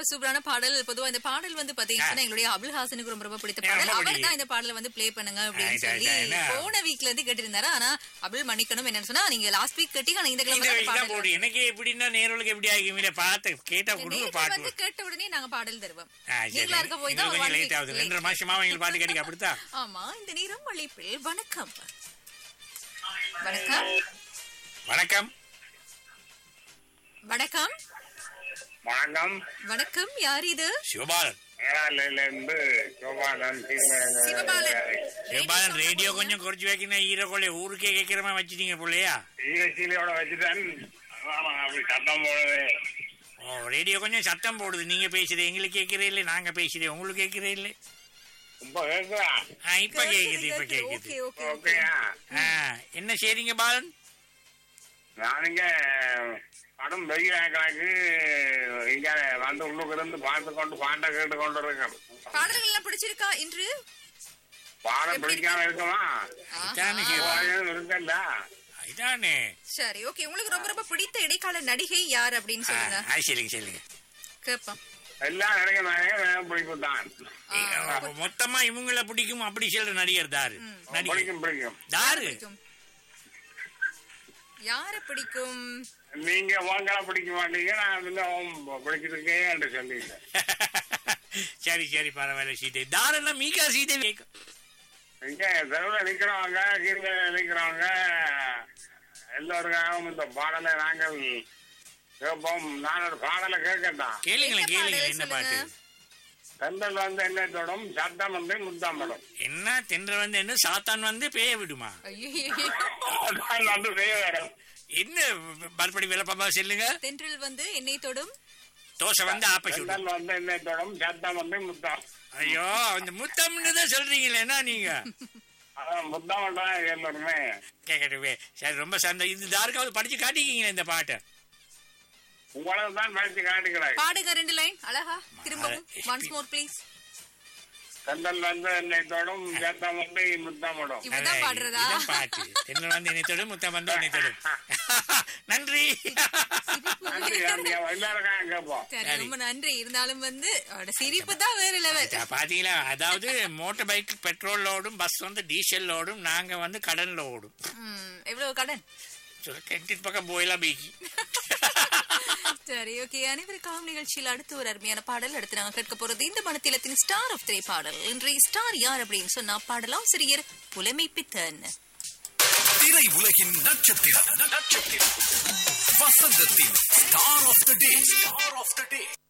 ரொம்ப சூப்பரான பாடல் பொதுவா இந்த பாடல் வந்து பாத்தீங்கன்னா எங்களுடைய அபுல் ஹாசனுக்கு ரொம்ப ரொம்ப பிடித்த ஏன் பாடல் ரொம்ப அவர் பிடிக்கும்? தான் இந்த பாடலை வந்து ப்ளே பண்ணுங்க அப்படின்னு ஆயிட்டா, சொல்லி ஆயிட்டா, என்ன? போன வீக்ல இருந்து கேட்டிருந்தாரு ஆனா அபுல் மன்னிக்கணும் என்னன்னு சொன்னா நீங்க லாஸ்ட் வீக் கேட்டீங்க ஆனா இந்த இந்த கிழமை தான் வயசு தான் பாடல் போடு எனக்கு எப்படின்னா நேர்களுக்கு எப்படி ஆகுமே பார்த்து கேட்டா குடும்ப நேத்து பாட்டு வந்து கேட்ட உடனே நாங்க பாடல் தருவோம் ஆ, சரி. நீங்களா இருக்க போய் தான் எங்களுக்கு one கொஞ்சம் week லேட் ஆகுது late. ரெண்டரை மாசமா எங்களுக்கு பாட்டு கிடைக்க அப்படித்தான் ஆமா இந்த நேரம் அழைப்பில் வணக்கம் வணக்கம் வணக்கம் வணக்கம் வணக்கம் வணக்கம் யார் இது சிவபாலன் ஏழால இருந்து சோபாலன் சிவபாலன். சிவபாலன் ரேடியோ கொஞ்சம் குறைச்சு வைக்கணும் ஈரக்கொள்ளை ஊருக்கே கேட்கிற மாதிரி வச்சுட்டீங்க பிள்ளையா ஈரச்சீலையோட வச்சுட்டேன் ஆமா, அப்படி சத்தம் போடுது ஓ ரேடியோ கொஞ்சம் சத்தம் போடுது நீங்க பேசுறது எங்களுக்கு கேட்கிறே இல்லை நாங்க பேசுறது உங்களுக்கு கேட்கிறே இல்லை இப்ப கேக்குதா ஆ, இப்ப கேக்குது இப்ப கேக்குது ஓகே ஓகே ஓகே ஓகேயா ஆ, என்ன செய்றீங்க பாலன் நானுங்க படம் வெயில் கணக்கு இங்க வந்து உள்ளுக்கு இருந்து பார்த்து கொண்டு பாட்டை கேட்டு கொண்டு இருக்கேன் பாடல்கள் எல்லாம் பிடிச்சிருக்கா இன்று பாடம் பிடிக்காம இருக்குமா இதானே ஆஹா. சிவபாலன். இருக்குல்ல இதானே சரி ஓகே உங்களுக்கு ரொம்ப ரொம்ப பிடித்த இடைக்கால நடிகை யார் அப்படின்னு ஆ, சொல்லுங்க அது சொல்லுங்க சொல்லுங்க கேப்போம் எல்லாம் நடிகை நாயகம் பிடிக்கும் தான் ஏ, மொத்தமா இவங்கள பிடிக்கும் அப்படி சொல்ற நடிகர் தாரு நடிகர் பிடிக்கும் பிடிக்கும் தாரு பிடிக்கும் யார பிடிக்கும் நீங்க உங்களை பிடிக்க மாட்டீங்க நான் வந்து பிடிச்சிருக்கேன் என்று சொல்லிட்டேன் சரி சரி பரவாயில்ல சீதை தாரன்னா மீகா சீதை கேக்கும். இங்க தெருவில் நிக்கிறவங்க கீழே நிக்கிறவங்க எல்லோருக்காகவும் இந்த பாடலை நாங்கள் கேட்போம் நான் ஒரு பாடலை கேட்கட்டான் கேளுங்களேன் என்ன கேளுங்க பாடல் என்ன பாட்டு சொல்லுங்க? செந்தல் வந்து என்ன தொடும் சத்தம் வந்து முத்தாம் படம் என்ன தென்றல் வந்து என்ன சாத்தான் வந்து பேய விடுமா ஐயையோ. அதான் வந்து செய்ய வேணும் என்ன மறுபடி விளப்பமா சொல்லுங்க தென்றல் வந்து என்னை தொடும் தோசை வந்து ஆப்ப சுடும் செந்தல் வந்து என்ன தொடும் சத்தம் வந்து முத்தாம் ஐயோ அந்த முத்தம்னு தான் சொல்றீங்களே என்ன நீங்க அதான் முத்தாம் தான் எல்லாருமே கேட்கட்டுமே சரி ரொம்ப சந்தோஷம் இது யாருக்காவது படிச்சு காட்டிக்கிங்களே இந்த பாட்டை உங்களுக்கு தான் படிச்சு காட்டுகிறாய் பாடுங்க ரெண்டு லைன் அழகா திரும்பவும் ஒன்ஸ் மோர் ப்ளீஸ் செந்தல் வந்து என்னை தொடும் சத்தம் வந்து முத்தாம் படம் இவதான் பாடுறதா இதான் பாட்டு தென்றல் வந்து என்னை தொடும் முத்தம் வந்து என்னை தொடும் நன்றி நன்றி நன்றி எல்லாருக்கும் கேட்போம் சரி ரொம்ப நன்றி இருந்தாலும் வந்து அவரோட சிரிப்பு தான் வேற லெவல் அச்சா, பாத்தீங்களா அதாவது மோட்டார் பைக் பெட்ரோல் ஓடும் பஸ் வந்து டீசல் ஓடும் நாங்க வந்து கடல்ல ஓடும் ம், எவ்வளவு கடன் சொல்ல கெட்டின் பக்கம் போயெல்லாம் பீக்கி சரி ஓகே அனைவருக்காகவும் நிகழ்ச்சியில் அடுத்து ஒரு அருமையான பாடல் அடுத்து நாங்க கேட்க போறது இந்த மனத்திலத்தின் ஸ்டார் ஆஃப் த்ரீ பாடல் இன்றைய ஸ்டார் யார் அப்படின்னு சொன்னா பாடலாசிரியர் புலமை பித்தன் திரை உலகின் நட்சத்திரம் நட்சத்திரம் வசந்தத்தின் star of the day star of the day